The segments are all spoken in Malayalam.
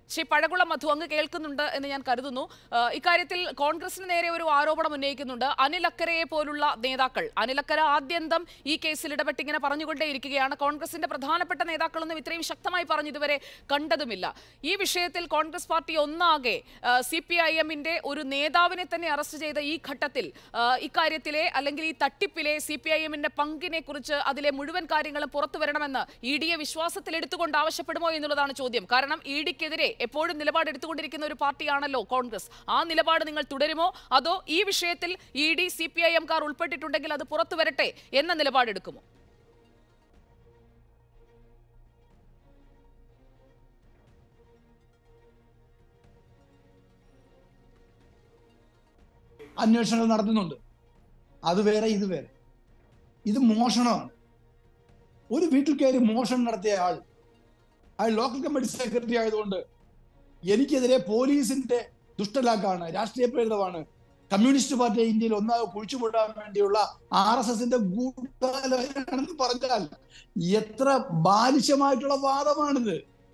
ശ്രീ പഴകുളം മധു അങ്ങ് കേൾക്കുന്നുണ്ട് എന്ന് ഞാൻ കരുതുന്നു ആ, ഇക്കാര്യത്തിൽ കോൺഗ്രസിന് നേരെ ഒരു ആരോപണം ഉന്നയിക്കുന്നുണ്ട് അനിൽ അക്കരയെ പോലുള്ള നേതാക്കൾ അനിൽ അക്കര ആദ്യന്തം ഈ കേസിൽ ഇടപെട്ട് ഇങ്ങനെ പറഞ്ഞുകൊണ്ടേയിരിക്കുകയാണ് കോൺഗ്രസിന്റെ പ്രധാനപ്പെട്ട നേതാക്കളൊന്നും ഇത്രയും ശക്തമായി പറഞ്ഞു ഇതുവരെ കണ്ടതുമില്ല ഈ വിഷയത്തിൽ കോൺഗ്രസ് പാർട്ടി ഒന്നാകെ സി പി ഐ എമ്മിന്റെ ഒരു നേതാവിനെ തന്നെ അറസ്റ്റ് ചെയ്ത ഈ ഘട്ടത്തിൽ ആ, ഇക്കാര്യത്തിലെ അല്ലെങ്കിൽ ഈ തട്ടിപ്പിലെ സി പി ഐ എമ്മിന്റെ പങ്കിനെ കുറിച്ച് അതിലെ മുഴുവൻ കാര്യങ്ങളും പുറത്തു വരണമെന്ന് ഇ ഡിയെ വിശ്വാസത്തിൽ എടുത്തുകൊണ്ട് ആവശ്യപ്പെടുമോ എന്നുള്ളതാണ് ചോദ്യം കാരണം ഇ ഡിക്കെതിരെ എപ്പോഴും നിലപാട് എടുത്തുകൊണ്ടിരിക്കുന്ന ഒരു പാർട്ടിയാണല്ലോ കോൺഗ്രസ് ആ നിലപാട് നിങ്ങൾ തുടരുമോ അതോ ഈ വിഷയത്തിൽ E D C P I എംകാർ ഉൾപ്പെട്ടിട്ടുണ്ടെങ്കിൽ അത് പുറത്തു വരട്ടെ എന്ന നിലപാടെടുക്കുമോ അന്വേഷണങ്ങൾ നടത്തുന്നുണ്ട് അത് വേറെ ഇത് വേറെ ഇത് മോഷണമാണ് ഒരു വീട്ടിൽ കയറി മോഷണം നടത്തിയ ആൾ അയാൾ ലോക്കൽ കമ്മിറ്റി സെക്രട്ടറി ആയതുകൊണ്ട് എനിക്കെതിരെ പോലീസിന്റെ ദുഷ്ടലാക്കാണ് രാഷ്ട്രീയ പ്രേരിതമാണ് കമ്മ്യൂണിസ്റ്റ് പാർട്ടി ഇന്ത്യയിൽ ഒന്നാകെ കുഴിച്ചുപൂടാൻ വേണ്ടിയുള്ള ആർ എസ് എസിന്റെ ഗൂഢാലോചനയാണെന്ന് പറഞ്ഞാൽ എത്ര ബാലിശമായിട്ടുള്ള വാദമാണിത്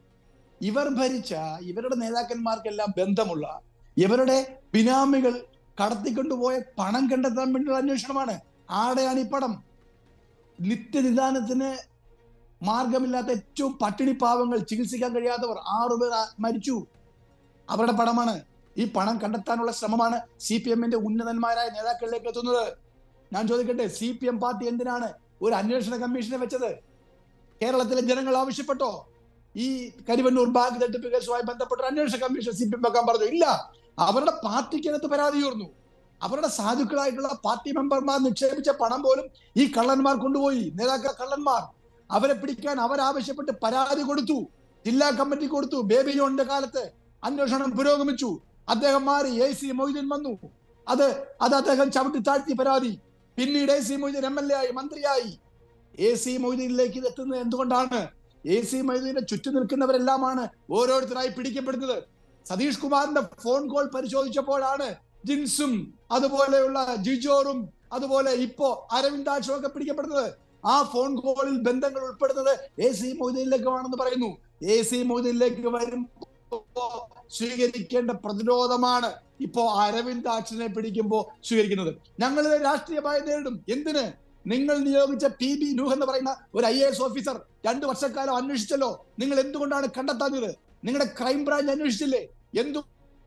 ഇവർ ഭരിച്ച ഇവരുടെ നേതാക്കന്മാർക്കെല്ലാം ബന്ധമുള്ള ഇവരുടെ ബിനാമികൾ കടത്തിക്കൊണ്ടുപോയ പണം കണ്ടെത്താൻ വേണ്ടിയുള്ള അന്വേഷണമാണ് ആടെയാണ് ഈ പടം നിത്യനിദാനത്തിന് മാർഗമില്ലാത്ത ഏറ്റവും പട്ടിണി പാവങ്ങൾ ചികിത്സിക്കാൻ കഴിയാത്തവർ ആറുപേർ ആ- മരിച്ചു അവരുടെ പണമാണ് ഈ പണം കണ്ടെത്താനുള്ള ശ്രമമാണ് സി പി എമ്മിന്റെ ഉന്നതന്മാരായ നേതാക്കളിലേക്ക് എത്തുന്നത് ഞാൻ ചോദിക്കട്ടെ സി പി എം പാർട്ടി എന്തിനാണ് ഒരു അന്വേഷണ കമ്മീഷനെ വെച്ചത് കേരളത്തിലെ ജനങ്ങൾ ആവശ്യപ്പെട്ടോ ഈ കരിവന്നൂർ ബാഗ് തട്ടിപ്പ് കേസുമായി ബന്ധപ്പെട്ട ഒരു അന്വേഷണ കമ്മീഷൻ സി പി എം വെക്കാൻ പറഞ്ഞു ഇല്ല അവരുടെ പാർട്ടിക്കകത്ത് പരാതി ഉയർന്നു അവരുടെ സാധുക്കളായിട്ടുള്ള പാർട്ടി മെമ്പർമാർ നിക്ഷേപിച്ച പണം പോലും ഈ കള്ളന്മാർ കൊണ്ടുപോയി നേതാക്കൾ കള്ളന്മാർ അവരെ പിടിക്കാൻ അവരാവശ്യപ്പെട്ട് പരാതി കൊടുത്തു ജില്ലാ കമ്മിറ്റി കൊടുത്തു ബേബി ജോണിന്റെ കാലത്ത് അന്വേഷണം പുരോഗമിച്ചു അദ്ദേഹം മാറി എ സി മൊയ്തീൻ വന്നു അത് അത് അദ്ദേഹം ചവിട്ടി താഴ്ത്തി പരാതി പിന്നീട് A C Moideen M L A ആയി മന്ത്രിയായി എ സി മൊയ്തീനിലേക്ക് ഇത് എത്തുന്നത് എന്തുകൊണ്ടാണ് എ സി മൊയ്തീനെ ചുറ്റും നിൽക്കുന്നവരെല്ലാമാണ് ഓരോരുത്തരായി പിടിക്കപ്പെടുന്നത് സതീഷ് കുമാറിന്റെ ഫോൺ കോൾ പരിശോധിച്ചപ്പോഴാണ് ജിൻസും അതുപോലെയുള്ള ജിജോറും അതുപോലെ ഇപ്പോ അരവിന്ദാക്ഷും ഒക്കെ പിടിക്കപ്പെടുന്നത് ആ ഫോൺ കോളിൽ ബന്ധങ്ങൾ ഉൾപ്പെടുന്നത് എ സി മൊയ്തീനിലേക്കുമാണെന്ന് പറയുന്നു എ സി മൊയ്തീനിലേക്ക് വരുമ്പോ സ്വീകരിക്കേണ്ട പ്രതിരോധമാണ് ഇപ്പോ അരവിന്ദാക്ഷനെ പിടിക്കുമ്പോ സ്വീകരിക്കുന്നത് ഞങ്ങൾ രാഷ്ട്രീയമായി നേരിടും എന്തിന് നിങ്ങൾ നിയോഗിച്ച പി ബി നൂഹ് എന്ന് പറയുന്ന ഒരു ഐ എ എസ് ഓഫീസർ രണ്ടു വർഷക്കാലം അന്വേഷിച്ചല്ലോ നിങ്ങൾ എന്തുകൊണ്ടാണ് കണ്ടെത്താഞ്ഞത് നിങ്ങളുടെ ക്രൈം ബ്രാഞ്ച് അന്വേഷിച്ചില്ലേ എന്തു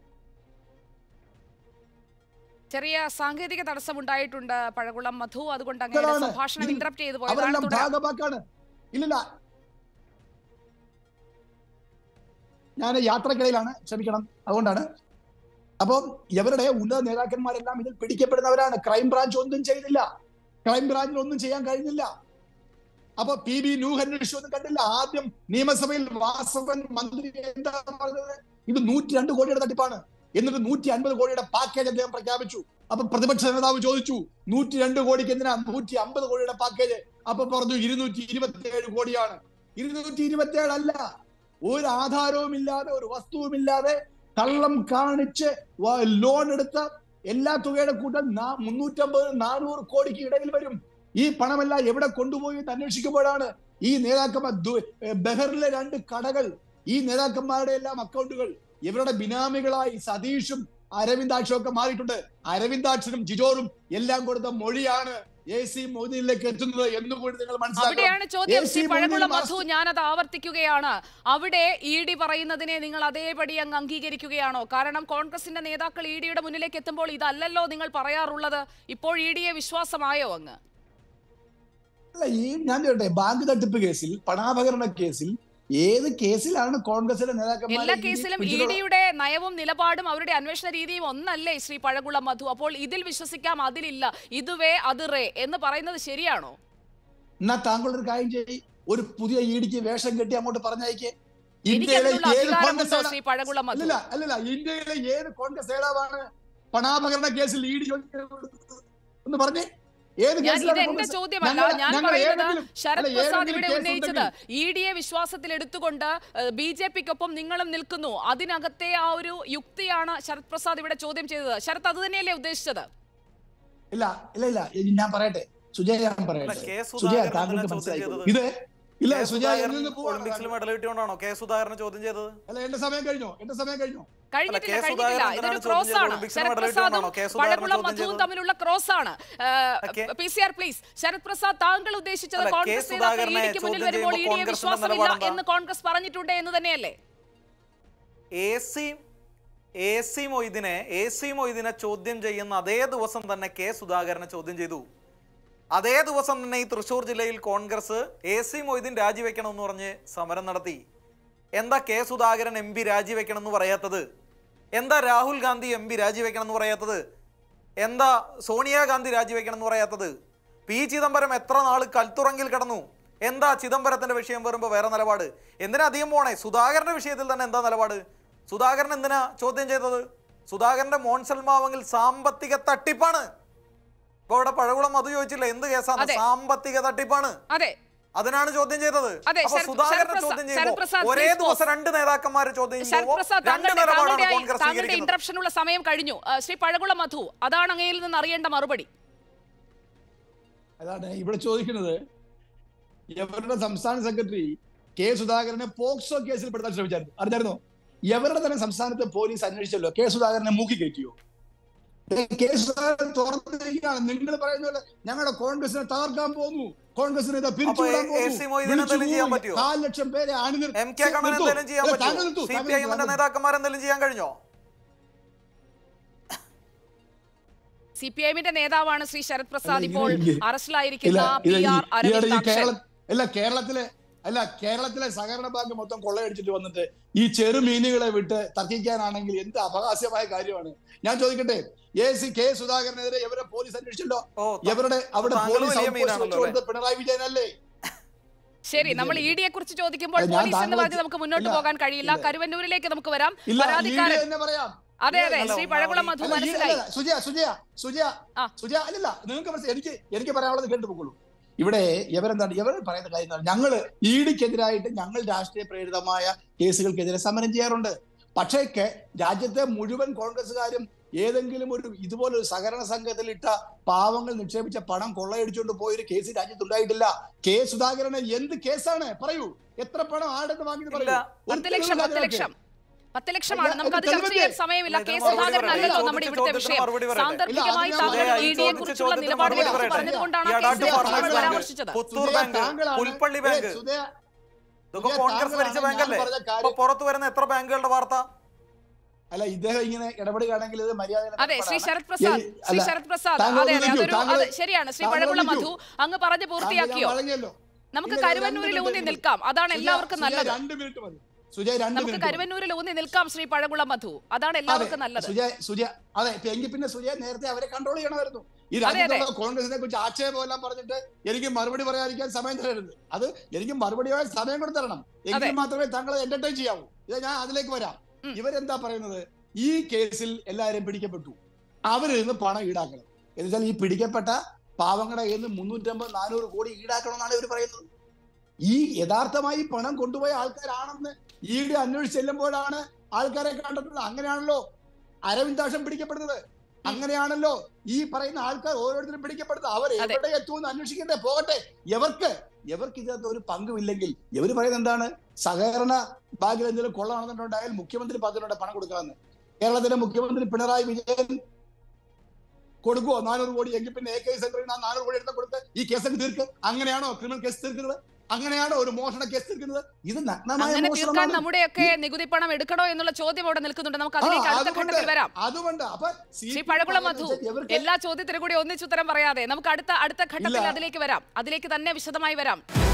ചെറിയ സാങ്കേതിക തടസ്സമുണ്ടായിട്ടുണ്ട് പഴകുളം മധു അതുകൊണ്ട് അങ്ങനെ ഇതാണ്. സംഭാഷണം ഇതിൽ ഇന്ററപ്റ്റ് ചെയ്തു പോയതാണ് അവരെല്ലാം തുടരാം ഭാഗമാക്കാണ് ഇല്ലില്ല ഞാൻ യാത്രക്കിടയിലാണ് ക്ഷമിക്കണം അതുകൊണ്ടാണ് അപ്പം ഇവരുടെ ഉന്നത നേതാക്കന്മാരെല്ലാം ഇതിൽ പിടിക്കപ്പെടുന്നവരാണ് ക്രൈം ബ്രാഞ്ച് ഒന്നും ചെയ്തില്ല ക്രൈം ബ്രാഞ്ചിന് ഒന്നും ചെയ്യാൻ കഴിഞ്ഞില്ല അപ്പൊ പി ബി നൂഹ് അന്വേഷിച്ചൊന്നും കണ്ടില്ല ആദ്യം നിയമസഭയിൽ വാസവൻ മന്ത്രി എന്താ പറഞ്ഞത് ഇത് നൂറ്റി രണ്ട് കോടിയുടെ തട്ടിപ്പാണ് എന്നിട്ട് നൂറ്റി അൻപത് കോടിയുടെ പാക്കേജ് അദ്ദേഹം പ്രഖ്യാപിച്ചു അപ്പൊ പ്രതിപക്ഷ നേതാവ് ചോദിച്ചു നൂറ്റി രണ്ട് കോടിക്ക് എന്തിനാ നൂറ്റി അമ്പത് കോടിയുടെ പാക്കേജ് അപ്പൊ പറഞ്ഞു ഇരുന്നൂറ്റി ഇരുപത്തി ഏഴ് കോടിയാണ് ഇരുന്നൂറ്റി ഇരുപത്തി ഏഴ് അല്ല ഒരു ആധാരവും ഇല്ലാതെ ഒരു വസ്തുവുമില്ലാതെ കള്ളം കാണിച്ച് വ- ലോൺ എടുത്ത എല്ലാ തുകയുടെ കൂട്ടം നാ- മുന്നൂറ്റമ്പത് നാനൂറ് കോടിക്ക് ഇടയിൽ വരും ഈ പണമെല്ലാം എവിടെ കൊണ്ടുപോയി എന്ന് അന്വേഷിക്കുമ്പോഴാണ് ഈ നേതാക്കന്മാർ ദു- ഏ, ബഹറിലെ രണ്ട് കടകൾ ഈ നേതാക്കന്മാരുടെ എല്ലാം അക്കൗണ്ടുകൾ ഇവരുടെ ബിനാമികളായി സതീഷും അരവിന്ദാക്ഷനും ഒക്കെ മാറിയിട്ടുണ്ട് അരവിന്ദാക്ഷനും ജിജോറും എല്ലാം കൊടുത്ത മൊഴിയാണ് എ സി മോദിയിലേക്ക് എത്തുന്നത് എന്നുകൂടി നിങ്ങൾ മനസ്സിലാക്കണം അവിടെയാണ് ചോദ്യം AC ശ്രീ പഴകുളം മോദിയിൽ മധു ഞാനത് ആവർത്തിക്കുകയാണ് അവിടെ ഇ ഡി പറയുന്നതിനെ നിങ്ങൾ അതേപടി അങ്ങ് അംഗീകരിക്കുകയാണോ കാരണം കോൺഗ്രസിന്റെ നേതാക്കൾ ഇ ഡിയുടെ മുന്നിലേക്ക് എത്തുമ്പോൾ ഇതല്ലല്ലോ നിങ്ങൾ പറയാറുള്ളത് ഇപ്പോൾ ഇ ഡിയെ വിശ്വാസമായോ അങ്ങ് അല്ല ഈ ഞാൻ ചോട്ടെ ബാങ്ക് തട്ടിപ്പ് കേസിൽ പണാപകരണ കേസിൽ ഏത് കേസിലാണ് കോൺഗ്രസിലെ നേതാക്കന്മാരെ എല്ലാ ഈ കേസിലും ഇ പിടിച്ചിട്ടുള്ളത്? ഡിയുടെ നയവും നിലപാടും അവരുടെ അന്വേഷണ രീതിയും ഒന്നല്ലേ ശ്രീ പഴകുളം മധു അപ്പോൾ ഇതിൽ വിശ്വസിക്കാം അതിലില്ല ഇതുവേ അത് റേ എന്ന് പറയുന്നത് ശരിയാണോ എന്നാ താങ്കൾ ഒരു കാര്യം ചെയ്യ് ഒരു പുതിയ ഈടിക്ക് വേഷം കെട്ടി അങ്ങോട്ട് പറഞ്ഞയക്കേ എനിക്ക് അതിനുള്ള അധികാരമുണ്ടോ ശ്രീ പഴകുളം മധു അല്ലല്ല അല്ലല്ല ഇന്ത്യയിലെ ഏത് കോൺഗ്രസ് നേതാവാണ് പണാപകരണ കേസിൽ ഈടി എന്ന് പറഞ്ഞേ ഏത് ഞാൻ ഇത് കേസിലാണ് എന്റെ കോൺഗ്രസ് ചോദ്യമല്ല ഞങ്ങൾ- ഞാൻ ഞങ്ങൾ പറയുന്നത് ഏതെങ്കിലും- ശരത് അല്ല, പ്രസാദ് ഏതെങ്കിലും ഇവിടെ കേസ് ഉന്നയിച്ചത് ഉണ്ടെങ്കിൽ- ഇ ഡിയെ വിശ്വാസത്തിൽ എടുത്തുകൊണ്ട് ബി ജെ പിക്കൊപ്പം നിങ്ങളും നിൽക്കുന്നു അതിനകത്തെ ആ ഒരു യുക്തിയാണ് ശരത് പ്രസാദ് ഇവിടെ ചോദ്യം ചെയ്തത് ശരത് അത് തന്നെയല്ലേ ഉദ്ദേശിച്ചത് ഇല്ല ഇല്ല ഇല്ല ഇനി ഞാൻ പറയട്ടെ സുജയ ഞാൻ അല്ല, പറയട്ടെ കെ. സുജയ സുധാകരൻ താങ്കൾക്ക് എന്തിനാ ചോദ്യം മനസ്സിലായി ചെയ്തത്? ഇത് ഇല്ല കെ സുജയ സുധാകരൻ എന്നിൽ നിന്ന് പോവാണ് ഒളിമ്പിക്സിൽ മെഡൽ കിട്ടിയോണ്ടാണോ കെ സുധാകരനെ ചോദ്യം ചെയ്തത് അല്ല എന്റെ സമയം കഴിഞ്ഞോ എന്റെ സമയം കഴിഞ്ഞോ കഴിഞ്ഞിട്ടില്ല കെ. കഴിഞ്ഞിട്ടില്ല സുധാകരൻ ഇതൊരു എന്തിനാണ് ക്രോസ് ചോദ്യം ആണ് ചെയ്തത്? ശരത് ഒളിമ്പിക്സിന് പ്രസാദും മെഡൽ കിട്ടിയതാണോ? കെ. സുധാകരൻ പഴകുളം ചോദ്യം മധുവും ചെയ്തത്? തമ്മിലുള്ള ക്രോസ് ആണ് okay. P C R please Sarath Prasad താങ്കൾ ഉദ്ദേശിച്ചത് അല്ല, കെ. കോൺഗ്രസ് നേതാക്കൾ സുധാകരനെ ഇഡിക്ക് മുന്നിൽ ചോദ്യം വരുമ്പോൾ ചെയ്യുമ്പോൾ ഇഡിയെ കോൺഗ്രസിന്റെ വിശ്വാസമില്ല നിലപാടെന്താ? എന്ന് കോൺഗ്രസ് പറഞ്ഞിട്ടുണ്ട് എന്ന് തന്നെയല്ലേ എ സി എ സി മൊയ്തിനെ എ സി മൊയ്തിനെ ചോദ്യം ചെയ്യുന്ന അതേ ദിവസം തന്നെ കെ സുധാകരനെ ചോദ്യം ചെയ്തു അതേ ദിവസം തന്നെ ഈ തൃശ്ശൂർ ജില്ലയിൽ കോൺഗ്രസ് എ സി മൊയ്തീൻ രാജിവെക്കണമെന്ന് പറഞ്ഞ് സമരം നടത്തി എന്താ കെ സുധാകരൻ എം പി രാജിവെക്കണം എന്ന് പറയാത്തത് എന്താ രാഹുൽ ഗാന്ധി എം പി രാജിവെക്കണം എന്ന് പറയാത്തത് എന്താ സോണിയാഗാന്ധി രാജിവെക്കണം എന്ന് പറയാത്തത് പി ചിദംബരം എത്ര നാൾ കൽത്തുറങ്കിൽ കിടന്നു എന്താ ചിദംബരത്തിന്റെ വിഷയം വരുമ്പോൾ വേറെ നിലപാട് എന്തിനാ അധികം പോണേ സുധാകരന്റെ വിഷയത്തിൽ തന്നെ എന്താ നിലപാട് സുധാകരൻ എന്തിനാ ചോദ്യം ചെയ്തത് സുധാകരന്റെ മോൺസൽ മാവെങ്കിൽ സാമ്പത്തിക തട്ടിപ്പാണ് ഇപ്പൊ ഇവിടെ പഴകുളം അത് ചോദിച്ചില്ല എന്ത് കേസാണ് അതെ. സാമ്പത്തിക തട്ടിപ്പാണ് അതെ അതിനാണ് ചോദ്യം ചെയ്തത് അതെ, അപ്പൊ ശരത് സുധാകരനെ പ്രസാദ്, ചോദ്യം ശരത് ചെയ്യുമ്പോൾ പ്രസാദ്, ഒരേ please ദിവസം pause. രണ്ട് നേതാക്കന്മാരെ ചോദ്യം ശരത് ചെയ്യുമ്പോൾ പ്രസാദ് രണ്ട് താങ്കളുടെ നിലപാടാണ് താങ്കളുടെ കോൺഗ്രസ് താങ്കളുടെ സ്വീകരിക്കുന്നത് ഇന്ററപ്ഷനുള്ള സമയം കഴിഞ്ഞു ആ, ശ്രീ പഴകുളം മധു അതാണ് അങ്ങയിൽ നിന്ന് അറിയേണ്ട മറുപടി അതാണ് ഇവിടെ ചോദിക്കുന്നത് ഇവരുടെ സംസ്ഥാന സെക്രട്ടറി കെ സുധാകരനെ പോക്സോ കേസിൽ പെടുത്താൻ ശ്രമിച്ചായിരുന്നു അറിഞ്ഞായിരുന്നോ ഇവരുടെ തന്നെ സംസ്ഥാനത്തെ പോലീസ് അന്വേഷിച്ചല്ലോ കെ സുധാകരനെ മൂക്കി കയറ്റിയോ ഏ, കെ സുധാകരൻ തുറന്നിരിക്കുകയാണ് നിങ്ങൾ പറയുന്ന പോലെ ഞങ്ങളുടെ കോൺഗ്രസിനെ തകർക്കാൻ പോകുന്നു കോൺഗ്രസിനെ ഇതാ പിരിച്ചുവിടാൻ അപ്പൊ എ- എ സി മൊയ്തീന് വിളിച്ചു എന്തെങ്കിലും ചെയ്യാൻ പോയി. പറ്റുമോ? കാല് ലക്ഷം പേരെ അണിനിർ എം കെ കണ്ണൻ നിർത്തൂ. എന്തെങ്കിലും ചെയ്യാൻ അല്ല, താങ്കൾ പറ്റുമോ നിർത്തൂ, സി താങ്കൾ പി ഐ എമ്മിന്റെ നിർത്തൂ. നേതാക്കന്മാർ എന്തെങ്കിലും ചെയ്യാൻ കഴിഞ്ഞോ സി പി ഐഎമ്മിന്റെ നേതാവാണ് ശ്രീ ശരത് പ്രസാദ് അല്ല, ഇപ്പോൾ ഇങ്ങനെ- ഇല്ല, അറസ്റ്റിലായിരിക്കുന്ന ഇല്ല, പി ഈ- ആർ ഈയിടെ ഈ അരവിന്ദാക്ഷൻ കേരള അല്ല കേരളത്തിലെ അല്ല കേരളത്തിലെ സഹകരണ ബാങ്ക് മൊത്തം കൊള്ളയടിച്ചിട്ട് വന്നിട്ട് ഈ ചെറുമീനുകളെ വിട്ട് തർക്കിക്കാനാണെങ്കിൽ എന്ത് അപഹാസ്യമായ കാര്യമാണ് ഞാൻ ചോദിക്കട്ടെ എ സി കെ സുധാകരനെതിരെ ഇവരെ പോലീസ് അന്വേഷിച്ചല്ലോ ഓ ത- ഇവരുടെ അവിടെ താങ്കൾ പോലീസ് വലിയ ഔട്ട് പോസ്റ്റ് മീനാണല്ലോ വെച്ച് കൊടുത്തത് പിണറായി വിജയനല്ലേ ശരി നമ്മൾ ഇ ഡിയെ കുറിച്ച് ചോദിക്കുമ്പോൾ അല്ല, ഞാൻ പോലീസ് എന്ന് താങ്കളെ- പറഞ്ഞ് നമുക്ക് മുന്നോട്ട് ഇല്ല, പോകാൻ കഴിയില്ല ഇല്ല. കരുവന്നൂരിലേക്ക് നമുക്ക് വരാം ഇല്ല ഈ പരാതിക്കാരൻ തന്നെ പറയാം അതെ അതെ അല്ല, ശ്രീ ഒന്നാമത് പഴകുളം ഈ- മധു അല്ല, ഈ- മനസ്സിലായി അല്ല, സുജയ സുജയ സുജയ ആ. സുജയ അല്ലല്ല നിങ്ങൾക്ക് മനസ്സിലായി എനിക്ക് എനിക്ക് പറയാനുള്ളത് കേട്ടു പോകുള്ളൂ ഇവിടെ ഇവരെന്താണ് ഇവർ പറയുന്ന കാര്യം എന്താണ് ഞങ്ങള് ഇഡിക്കെതിരായിട്ട് ഞങ്ങൾ രാഷ്ട്രീയ പ്രേരിതമായ കേസുകൾക്കെതിരെ സമരം ചെയ്യാറുണ്ട് പക്ഷേ കെ- രാജ്യത്തെ മുഴുവൻ കോൺഗ്രസ്സുകാരും ഏതെങ്കിലും ഒരു ഇതുപോലെ ഒരു സഹകരണ സംഘത്തിൽ ഇട്ട പാവങ്ങൾ നിക്ഷേപിച്ച പണം കൊള്ളയടിച്ചുകൊണ്ട് പോയൊരു കേസ് രാജ്യത്തുണ്ടായിട്ടില്ല കെ സുധാകരന് എന്ത് കേസാണ് പറയൂ എത്ര പണം ആടെന്ന് വാങ്ങിയത് പറയൂ ഇല്ല. ഒരു പത്ത് ലക്ഷം തെളിവില്ല പത്ത് അതിനൊക്കെ. ലക്ഷം പത്ത് ലക്ഷമാണ് അല്ല, നമുക്ക് അത് അത് ചർച്ച ചെയ്യാൻ തെളിവില്ലേ? സമയമില്ല അല്ല, കെ ഇതിന് മറുപടി സുധാകരൻ പറയട്ടെ. അല്ലല്ലോ നമ്മുടെ ചോദിച്ച ഇവിടുത്തെ ചോദ്യത്തിന് വിഷയം മറുപടി പറയട്ടെ. സാന്ദർഭികമായി ഇല്ല, താങ്കൾ അതിന് ഇ ഡിയെ ചോദിച്ച കുറിച്ചുള്ള ചോദ്യത്തിന് നിലപാടുകളെ മറുപടി കുറിച്ച് പറയട്ടെ. പറഞ്ഞതുകൊണ്ടാണ് ഈ ആ അഡാട്ട് കേസിനെ ഫാർമേഴ്സ് കുറിച്ച് ബാങ്ക്, പരാമർശിച്ചത് പുത്തൂർ സുജയ, ബാങ്ക് താങ്കളാണ് പുൽപ്പള്ളി ഏ, ബാങ്ക് സുജയ, ഇതൊക്കെ സുജയ, കോൺഗ്രസ് താങ്കളാണ് ഭരിച്ച ഞാൻ ബാങ്കല്ലേ പറഞ്ഞ കാര്യം- അപ്പൊ പുറത്തു വരുന്ന എത്ര ബാങ്കുകളുടെ വാർത്ത അല്ല ഇദ്ദേഹം ഇങ്ങനെ ഇടപെടുകയാണെങ്കിൽ ഇത് മര്യാദ അതെ ശ്രീ ശരത് പ്രസാദ് ശ്രീ ശരത് പ്രസാദ് താങ്കൾ അതെ അതെ വിളിക്കൂ, അതൊരു താങ്കൾ- അതെ ശരിയാണ് ശ്രീ താങ്കൾ പഴകുളം മധു വിളിക്കൂ. അങ്ങ് പറഞ്ഞ് പൂർത്തിയാക്കിയോ നമുക്ക് ഇല്ല, കരുവന്നൂരിൽ രണ്ട് ഊന്നി മിനിറ്റ് നിൽക്കാം അതാണ് എല്ലാവർക്കും നല്ലത് രണ്ട് മിനിറ്റ് മതി സുജയ് രണ്ട് നമുക്ക് മിനിറ്റ് മതി. കരുവന്നൂരിൽ ഊന്നി നിൽക്കാം ശ്രീ പഴകുളം മധു അതാണ് അതെ എല്ലാവർക്കും നല്ലത് സുജയ് സുജയ അതെ ഇപ്പൊ എങ്കിൽ പിന്നെ സുജയ നേരത്തെ അവരെ കൺട്രോൾ ചെയ്യണമായിരുന്നു ഈ അതെ, അതെ. രാജ്യത്തുള്ള കോൺഗ്രസിനെ കുറിച്ച് ആക്ഷേപം എല്ലാം പറഞ്ഞിട്ട് എനിക്ക് മറുപടി പറയാതിരിക്കാൻ സമയം തരരുത് അത് എനിക്ക് മറുപടി പറയാൻ സമയം കൂടെ തരണം എങ്കിൽ അതെ. മാത്രമേ താങ്കളെ എന്റർടൈൻ ചെയ്യാവൂ ഇത് ഞാൻ അതിലേക്ക് വരാം ഉം. ഇവരെന്താ പറയുന്നത് ഈ കേസിൽ എല്ലാവരും പിടിക്കപ്പെട്ടു അവരിൽ നിന്ന് പണം ഈടാക്കണം എന്നുവെച്ചാൽ ഈ പിടിക്കപ്പെട്ട പാവങ്ങളുടെ കയ്യിൽ നിന്ന് മുന്നൂറ്റമ്പത് നാനൂറ് കോടി ഈടാക്കണമെന്നാണ് ഇവർ പറയുന്നത് ഈ യഥാർത്ഥമായി പണം കൊണ്ടുപോയ ആൾക്കാരാണെന്ന് ഈട് അന്വേഷിച്ച് ചെല്ലുമ്പോഴാണ് ആൾക്കാരെ കണ്ടെത്തുന്നത് അങ്ങനെയാണല്ലോ അരവിന്ദാക്ഷം പിടിക്കപ്പെടുന്നത് അങ്ങനെയാണല്ലോ ഈ പറയുന്ന ആൾക്കാർ ഓരോരുത്തരും പിടിക്കപ്പെടുന്നത് അവർ അതെ. എവിടെ എത്തുമെന്ന് അന്വേഷിക്കണ്ടേ പോകട്ടെ എവർക്ക് എവർക്ക് ഇതിനകത്ത് ഒരു പങ്കുമില്ലെങ്കിൽ ഇവർ പറയുന്നത് എന്താണ് സഹകരണ ബാങ്കിൽ എന്തെങ്കിലും കൊള്ളാണെന്നുണ്ടായാൽ മുഖ്യമന്ത്രി പദ്ധതിയുടെ പണം കൊടുക്കാമെന്ന് കേരളത്തിലെ മുഖ്യമന്ത്രി പിണറായി വിജയൻ കൊടുക്കുവോ നാനൂറ് കോടി എങ്കിൽ പിന്നെ എ കെ സെന്ററിൽ നിന്ന് ആ നാനൂറ് കോടി എടുത്ത് കൊടുത്ത് ഈ കേസൊക്കെ തീർക്ക് അങ്ങനെയാണോ ക്രിമിനൽ കേസ് തീർക്കുന്നത് അങ്ങനെയാണോ ഒരു മോഷണ കേസ് തീർക്കുന്നത് ഇത് നഗ്നമായ അങ്ങനെ തീർക്കാൻ മോഷണമാണ് നമ്മുടെയൊക്കെ നികുതി പണം എടുക്കണോ എന്നുള്ള ചോദ്യം അവിടെ നിൽക്കുന്നുണ്ട് നമുക്ക് ആ, അതിലേക്ക് അടുത്ത അതുകൊണ്ട് ഘട്ടത്തിൽ വരാം അതുകൊണ്ട് അപ്പൊ ശ്രീ പഴകുളം മധു ഇവർക്ക് എല്ലാ ചോദ്യത്തിനും കൂടി ഒന്നിച്ചുത്തരം പറയാതെ നമുക്ക് അടുത്ത അടുത്ത ഘട്ടത്തിൽ ഇല്ല. അതിലേക്ക് വരാം അതിലേക്ക് തന്നെ വിശദമായി വരാം